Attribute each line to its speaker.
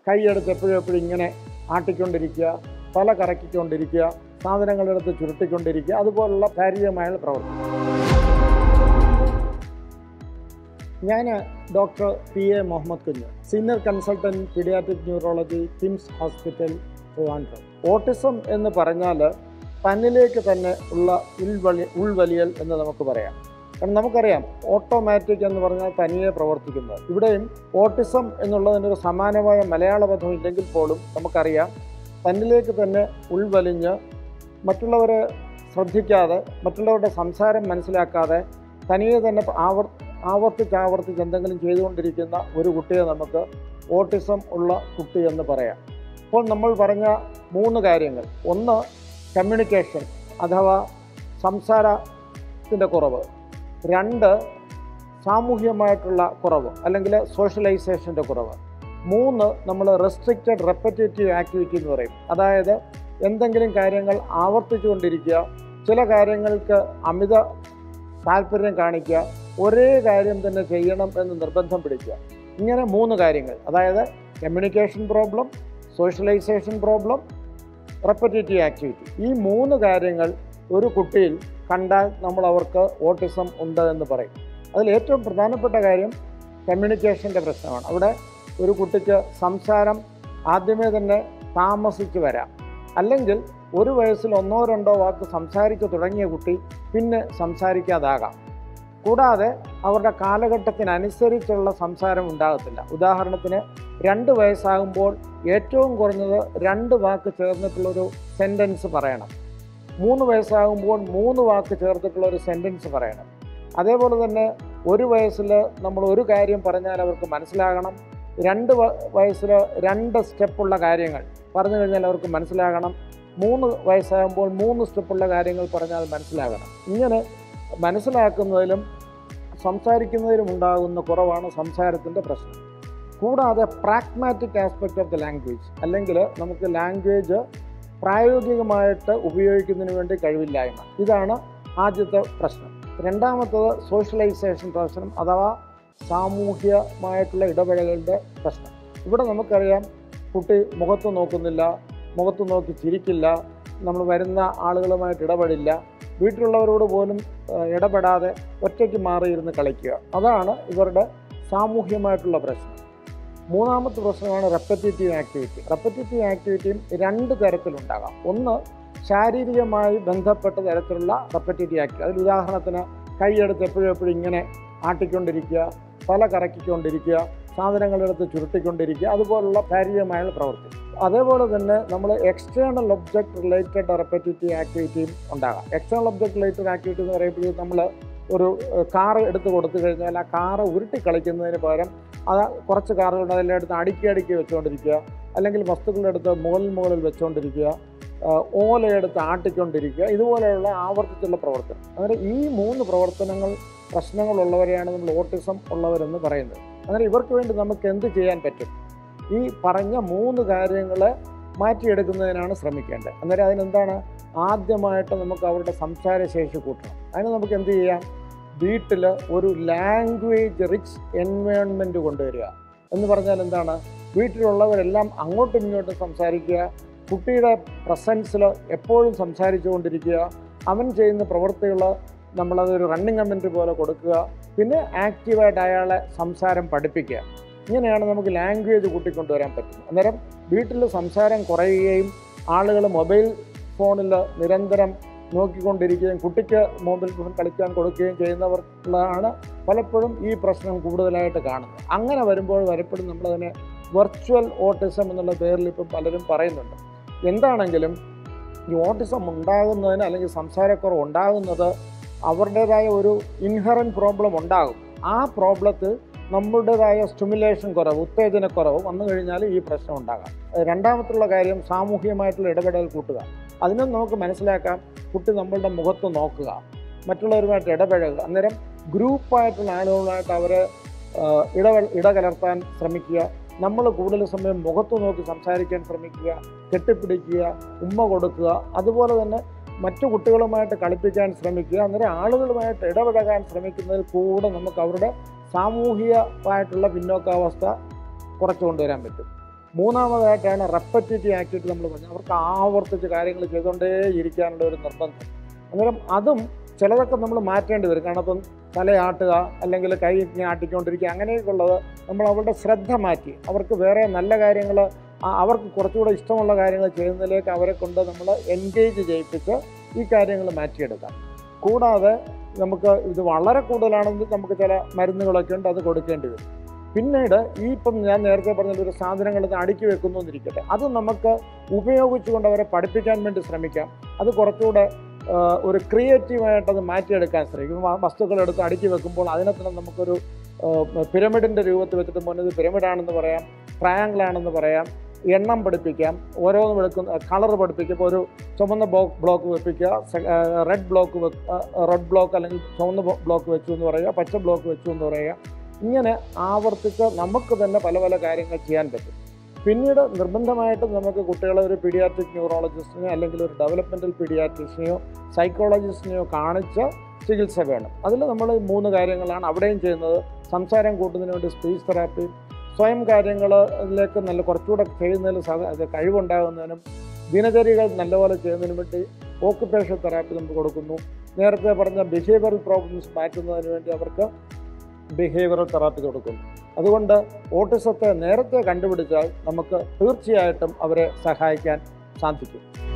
Speaker 1: കൈയെടുത്ത് എപ്പോഴും എപ്പോഴും ഇങ്ങനെ ആട്ടിക്കൊണ്ടിരിക്കുക തല കറക്കിക്കൊണ്ടിരിക്കുക സാധനങ്ങളെടുത്ത് ചുരുട്ടിക്കൊണ്ടിരിക്കുക അതുപോലുള്ള ശാരീരികമായുള്ള പ്രവർത്തനം ഞാൻ doctor P A Muhammad Kunju senior consultant paediatric neurology KIMS hospital Trivandrum autism എന്ന് പറഞ്ഞാൽ തന്നിലേക്ക് തന്നെ ഉള്ള ഉൾവലി ഉൾവലിയൽ എന്ന് നമുക്ക് പറയാം കാരണം നമുക്കറിയാം ഓട്ടോമാറ്റിക് എന്ന് പറഞ്ഞാൽ തനിയെ പ്രവർത്തിക്കുന്നത് ഇവിടെയും ഓട്ടിസം എന്നുള്ളതിനൊരു സമാനമായ മലയാള പദം ഇല്ലെങ്കിൽ പോലും നമുക്കറിയാം തന്നിലേക്ക് തന്നെ ഉൾവലിഞ്ഞ് മറ്റുള്ളവരെ ശ്രദ്ധിക്കാതെ മറ്റുള്ളവരുടെ സംസാരം മനസ്സിലാക്കാതെ തനിയെ തന്നെ ആവർ ആവർത്തിച്ച് ആവർത്തിച്ച് എന്തെങ്കിലും ചെയ്തുകൊണ്ടിരിക്കുന്ന ഒരു കുട്ടിയെ നമുക്ക് ഓട്ടിസം ഉള്ള കുട്ടി എന്ന് പറയാം അപ്പോൾ നമ്മൾ പറഞ്ഞ മൂന്ന് കാര്യങ്ങൾ ഒന്ന് കമ്മ്യൂണിക്കേഷൻ അഥവാ സംസാരത്തിൻ്റെ കുറവ് രണ്ട് സാമൂഹ്യമായിട്ടുള്ള കുറവ് അല്ലെങ്കിൽ സോഷ്യലൈസേഷൻ്റെ കുറവ് മൂന്ന് നമ്മൾ റെസ്ട്രിക്റ്റഡ് റെപ്പറ്റേറ്റീവ് ആക്ടിവിറ്റി എന്ന് പറയും അതായത് എന്തെങ്കിലും കാര്യങ്ങൾ ആവർത്തിച്ചുകൊണ്ടിരിക്കുക ചില കാര്യങ്ങൾക്ക് അമിത താല്പര്യം കാണിക്കുക ഒരേ കാര്യം തന്നെ ചെയ്യണം എന്ന് നിർബന്ധം പിടിക്കുക ഇങ്ങനെ മൂന്ന് കാര്യങ്ങൾ അതായത് communication problem socialisation problem repetitive activity ഈ മൂന്ന് കാര്യങ്ങൾ ഒരു കുട്ടിയിൽ കണ്ടാൽ നമ്മൾ അവർക്ക് ഓട്ടിസം ഉണ്ട് എന്ന് പറയും അതിൽ ഏറ്റവും പ്രധാനപ്പെട്ട കാര്യം കമ്മ്യൂണിക്കേഷൻ്റെ പ്രശ്നമാണ് അവിടെ ഒരു കുട്ടിക്ക് സംസാരം ആദ്യമേ തന്നെ താമസിച്ച് വരാം അല്ലെങ്കിൽ ഒരു വയസ്സിൽ ഒന്നോ രണ്ടോ വാക്ക് സംസാരിച്ചു തുടങ്ങിയ കുട്ടി പിന്നെ സംസാരിക്കാതാകാം കൂടാതെ അവരുടെ കാലഘട്ടത്തിനനുസരിച്ചുള്ള സംസാരം ഉണ്ടാകത്തില്ല ഉദാഹരണത്തിന് രണ്ട് വയസ്സാകുമ്പോൾ ഏറ്റവും കുറഞ്ഞത് രണ്ട് വാക്ക് ചേർന്നിട്ടുള്ളൊരു സെൻറ്റൻസ് പറയണം മൂന്ന് വയസ്സാകുമ്പോൾ മൂന്ന് വാക്ക് ചേർത്തിട്ടുള്ള ഒരു സെൻറ്റൻസ് പറയണം അതേപോലെ തന്നെ ഒരു വയസ്സിൽ നമ്മൾ ഒരു കാര്യം പറഞ്ഞാൽ അവർക്ക് മനസ്സിലാകണം രണ്ട് വയസ്സിൽ രണ്ട് സ്റ്റെപ്പുള്ള കാര്യങ്ങൾ പറഞ്ഞു കഴിഞ്ഞാൽ അവർക്ക് മനസ്സിലാകണം മൂന്ന് വയസ്സാകുമ്പോൾ മൂന്ന് സ്റ്റെപ്പുള്ള കാര്യങ്ങൾ പറഞ്ഞാൽ മനസ്സിലാകണം ഇങ്ങനെ മനസ്സിലാക്കുന്നതിലും സംസാരിക്കുന്നതിലും ഉണ്ടാകുന്ന കുറവാണ് സംസാരത്തിൻ്റെ പ്രശ്നം കൂടാതെ pragmatic aspect of the language അല്ലെങ്കിൽ നമുക്ക് ലാംഗ്വേജ് പ്രായോഗികമായിട്ട് ഉപയോഗിക്കുന്നതിന് വേണ്ടി കഴിവില്ലായ്മ ഇതാണ് ആദ്യത്തെ പ്രശ്നം രണ്ടാമത്തത് സോഷ്യലൈസേഷൻ പ്രശ്നം അഥവാ സാമൂഹ്യമായിട്ടുള്ള ഇടപെടലുകളുടെ പ്രശ്നം ഇവിടെ നമുക്കറിയാം കുട്ടി മുഖത്ത് നോക്കുന്നില്ല മുഖത്ത് നോക്കി ചിരിക്കില്ല നമ്മൾ വരുന്ന ആളുകളുമായിട്ട് ഇടപെടില്ല വീട്ടിലുള്ളവരോട് പോലും ഇടപെടാതെ ഒറ്റയ്ക്ക് മാറിയിരുന്ന് കളിക്കുക അതാണ് ഇവരുടെ സാമൂഹ്യമായിട്ടുള്ള പ്രശ്നം മൂന്നാമത്തെ പ്രശ്നമാണ് റെപ്പറ്റേറ്റീവ് ആക്ടിവിറ്റി റെപ്പറ്റേറ്റീവ് ആക്ടിവിറ്റിയും രണ്ട് തരത്തിലുണ്ടാകാം ഒന്ന് ശാരീരികമായി ബന്ധപ്പെട്ട തരത്തിലുള്ള റെപ്പറ്റേറ്റീവ് ആക്ടിവിറ്റി അതിൽ ഉദാഹരണത്തിന് കൈയെടുത്ത് എപ്പോഴും എപ്പോഴും ഇങ്ങനെ ആട്ടിക്കൊണ്ടിരിക്കുക തല കറക്കിക്കൊണ്ടിരിക്കുക സാധനങ്ങളെടുത്ത് ചുരുട്ടിക്കൊണ്ടിരിക്കുക അതുപോലുള്ള ശാരീരികമായുള്ള പ്രവൃത്തി അതേപോലെ തന്നെ നമ്മൾ എക്സ്റ്റേണൽ ഒബ്ജക്റ്റ് റിലേറ്റഡ് റെപ്പറ്റേറ്റീവ് ആക്ടിവിറ്റിയും ഉണ്ടാകാം എക്സ്റ്റേണൽ ഒബ്ജക്റ്റ് റിലേറ്റഡ് ആക്ടിവിറ്റി എന്ന് പറയുമ്പോഴേ നമ്മൾ ഒരു കാറ് എടുത്ത് കൊടുത്തു കഴിഞ്ഞാൽ ആ കാറ് ഉരുട്ടി കളിക്കുന്നതിന് പകരം അത് കുറച്ച് കാറുകളുണ്ട് അതിൻ്റെ അടുത്ത് അടുക്കി അടുക്കി വെച്ചുകൊണ്ടിരിക്കുക അല്ലെങ്കിൽ വസ്തുക്കളുടെ അടുത്ത് മുകളിൽ മുകളിൽ വെച്ചുകൊണ്ടിരിക്കുക ഓലയെടുത്ത് ആട്ടിക്കൊണ്ടിരിക്കുക ഇതുപോലെയുള്ള ആവർത്തിച്ചുള്ള പ്രവർത്തനം അങ്ങനെ ഈ മൂന്ന് പ്രവർത്തനങ്ങൾ പ്രശ്നങ്ങളുള്ളവരെയാണ് നമ്മൾ ഓട്ടിസം ഉള്ളവരെന്ന് പറയുന്നത് അങ്ങനെ ഇവർക്ക് വേണ്ടി നമുക്ക് എന്ത് ചെയ്യാൻ പറ്റും ഈ പറഞ്ഞ മൂന്ന് കാര്യങ്ങളെ മാറ്റിയെടുക്കുന്നതിനാണ് ശ്രമിക്കേണ്ടത് അന്നേരം അതിനെന്താണ് ആദ്യമായിട്ട് നമുക്ക് അവരുടെ സംസാരശേഷി കൂട്ടണം അതിന് നമുക്ക് എന്ത് ചെയ്യാം വീട്ടിൽ ഒരു ലാംഗ്വേജ് റിച്ച് എൻവയോൺമെൻറ്റ് കൊണ്ടുവരിക എന്ന് പറഞ്ഞാൽ എന്താണ് വീട്ടിലുള്ളവരെല്ലാം അങ്ങോട്ടും ഇങ്ങോട്ടും സംസാരിക്കുക കുട്ടിയുടെ പ്രസൻസിൽ എപ്പോഴും സംസാരിച്ചു കൊണ്ടിരിക്കുക അവൻ ചെയ്യുന്ന പ്രവൃത്തികൾ നമ്മളതൊരു റണ്ണിങ് കമൻറ്റ് പോലെ കൊടുക്കുക പിന്നെ ആക്റ്റീവായിട്ട് അയാളെ സംസാരം പഠിപ്പിക്കുക ഇങ്ങനെയാണ് നമുക്ക് ലാംഗ്വേജ് കൂട്ടിക്കൊണ്ടുവരാൻ പറ്റുന്നത് അന്നേരം വീട്ടിൽ സംസാരം കുറയുകയും ആളുകൾ മൊബൈൽ ഫോണിൽ നിരന്തരം നോക്കിക്കൊണ്ടിരിക്കുകയും കുട്ടിക്ക് മൊബൈൽ ഫോൺ കളിക്കാൻ കൊടുക്കുകയും ചെയ്യുന്നവർക്കാണ് പലപ്പോഴും ഈ പ്രശ്നം കൂടുതലായിട്ട് കാണുന്നത് അങ്ങനെ വരുമ്പോൾ പലപ്പോഴും നമ്മളതിനെ വെർച്വൽ ഓട്ടിസം എന്നുള്ള പേരിൽ ഇപ്പം പലരും പറയുന്നുണ്ട് എന്താണെങ്കിലും ഈ ഓട്ടിസം ഉണ്ടാകുന്നതിന് അല്ലെങ്കിൽ സംസാരക്കുറവ് ഉണ്ടാകുന്നത് അവരുടേതായ ഒരു ഇൻഹറൻറ്റ് പ്രോബ്ലം ഉണ്ടാകും ആ പ്രോബ്ലത്തിൽ നമ്മളുടേതായ സ്റ്റിമുലേഷൻ കുറവ് ഉത്തേജനക്കുറവ് വന്നു കഴിഞ്ഞാൽ ഈ പ്രശ്നം ഉണ്ടാകാം രണ്ടാമത്തുള്ള കാര്യം സാമൂഹികമായിട്ടുള്ള ഇടപെടൽ കൂട്ടുക അതിനും നമുക്ക് മനസ്സിലാക്കാം കുട്ടി നമ്മളുടെ മുഖത്ത് നോക്കുക മറ്റുള്ളവരുമായിട്ട് ഇടപഴകുക അന്നേരം ഗ്രൂപ്പായിട്ടുള്ള ആളുകളുമായിട്ട് അവരെ ഇടവ ഇടകലർത്താൻ ശ്രമിക്കുക നമ്മൾ കൂടുതൽ സമയം മുഖത്ത് നോക്കി സംസാരിക്കാൻ ശ്രമിക്കുക കെട്ടിപ്പിടിക്കുക ഉമ്മ കൊടുക്കുക അതുപോലെ തന്നെ മറ്റു കുട്ടികളുമായിട്ട് കളിപ്പിക്കാൻ ശ്രമിക്കുക അന്നേരം ആളുകളുമായിട്ട് ഇടപഴകാൻ ശ്രമിക്കുന്നതിൽ കൂടെ നമുക്ക് അവരുടെ സാമൂഹികമായിട്ടുള്ള പിന്നോക്കാവസ്ഥ കുറച്ചു കൊണ്ടുവരാൻ പറ്റും മൂന്നാമതായിട്ടാണ് റെപ്പറ്റേറ്റീവ് ആക്ടിവിറ്റി നമ്മൾ പറഞ്ഞത് അവർക്ക് ആവർത്തിച്ച് കാര്യങ്ങൾ ചെയ്തുകൊണ്ടേ ഇരിക്കാനുള്ള ഒരു നിർബന്ധം അന്നേരം അതും ചിലതൊക്കെ നമ്മൾ മാറ്റേണ്ടി വരും കാരണം ഇപ്പം തലയാട്ടുക അല്ലെങ്കിൽ കൈ ഇങ്ങനെ ആട്ടിക്കൊണ്ടിരിക്കുക അങ്ങനെയൊക്കെയുള്ളത് നമ്മൾ അവരുടെ ശ്രദ്ധ മാറ്റി അവർക്ക് വേറെ നല്ല കാര്യങ്ങൾ അവർക്ക് കുറച്ചുകൂടെ ഇഷ്ടമുള്ള കാര്യങ്ങൾ ചെയ്യുന്നതിലേക്ക് അവരെ കൊണ്ട് നമ്മൾ എൻഗേജ് ചെയ്യിപ്പിച്ച് ഈ കാര്യങ്ങൾ മാറ്റിയെടുക്കാം കൂടാതെ നമുക്ക് ഇത് വളരെ കൂടുതലാണെങ്കിൽ നമുക്ക് ചില മരുന്നുകളൊക്കെ ഉണ്ട് അത് കൊടുക്കേണ്ടി വരും പിന്നീട് ഈ ഇപ്പം ഞാൻ നേരത്തെ പറഞ്ഞ ഒരു സാധനങ്ങൾ ഇത് അടുക്കി വെക്കുന്നു എന്നിരിക്കട്ടെ അത് നമുക്ക് ഉപയോഗിച്ചുകൊണ്ട് അവരെ പഠിപ്പിക്കാൻ വേണ്ടി ശ്രമിക്കാം അത് കുറച്ചുകൂടെ ആ, ഒരു ക്രിയേറ്റീവായിട്ട് അത് മാറ്റിയെടുക്കാൻ ശ്രമിക്കും വ- വസ്തുക്കളെടുത്ത് അടുക്കി വെക്കുമ്പോൾ അതിനകത്ത് നമുക്കൊരു പിരമിഡിൻ്റെ രൂപത്തിൽ വെച്ചിട്ട് മുന്നിൽ ഇത് പിരമിഡാണെന്ന് പറയാം ട്രയാങ്കിൾ ആണെന്ന് പറയാം എണ്ണം പഠിപ്പിക്കാം ഓരോന്ന് വെളുക്കുന്ന കളർ പഠിപ്പിക്കും ഇപ്പോൾ ഒരു ചുമന്ന ബ്ലോക്ക് ബ്ലോക്ക് വെപ്പിക്കുക റെഡ് ബ്ലോക്ക് റെഡ് ബ്ലോക്ക് അല്ലെങ്കിൽ ചുവന്ന ബ്ലോക്ക് വെച്ചു എന്ന് പറയുക പച്ച ബ്ലോക്ക് വെച്ചു എന്ന് പറയുക ഇങ്ങനെ ആവർത്തിച്ച് നമുക്ക് തന്നെ പല പല കാര്യങ്ങൾ ചെയ്യാൻ പറ്റും പിന്നീട് നിർബന്ധമായിട്ടും നമുക്ക് കുട്ടികളെ ഒരു പീഡിയാട്രിക് ന്യൂറോളജിസ്റ്റിനെയോ അല്ലെങ്കിൽ ഒരു ഡെവലപ്മെൻറ്റൽ പീഡിയാട്രിസ്റ്റിനെയോ സൈക്കോളജിസ്റ്റിനെയോ കാണിച്ച് ചികിത്സ വേണം അതിൽ നമ്മൾ ഈ മൂന്ന് കാര്യങ്ങളാണ് അവിടെയും ചെയ്യുന്നത് സംസാരം കൂട്ടുന്നതിന് വേണ്ടി സ്പീച്ച് തെറാപ്പി സ്വയം കാര്യങ്ങളിലേക്ക് നല്ല കുറച്ചുകൂടെ ചെയ്യുന്നതിൽ സഹ- അത് കഴിവുണ്ടാകുന്നതിനും ദിനചര്യകൾ നല്ലപോലെ ചെയ്യുന്നതിനും വേണ്ടി ഓക്കുപേഷൻ തെറാപ്പി നമ്മൾ കൊടുക്കുന്നു നേരത്തെ പറഞ്ഞ ബിഹേവിയറൽ പ്രോബ്ലംസ് മാറ്റുന്നതിന് വേണ്ടി അവർക്ക് ബിഹേവിയറൽ തെറാപ്പി കൊടുക്കുന്നു അതുകൊണ്ട് ഓട്ടിസത്തെ നേരത്തെ കണ്ടുപിടിച്ചാൽ നമുക്ക് തീർച്ചയായിട്ടും അവരെ സഹായിക്കാൻ സാധിക്കും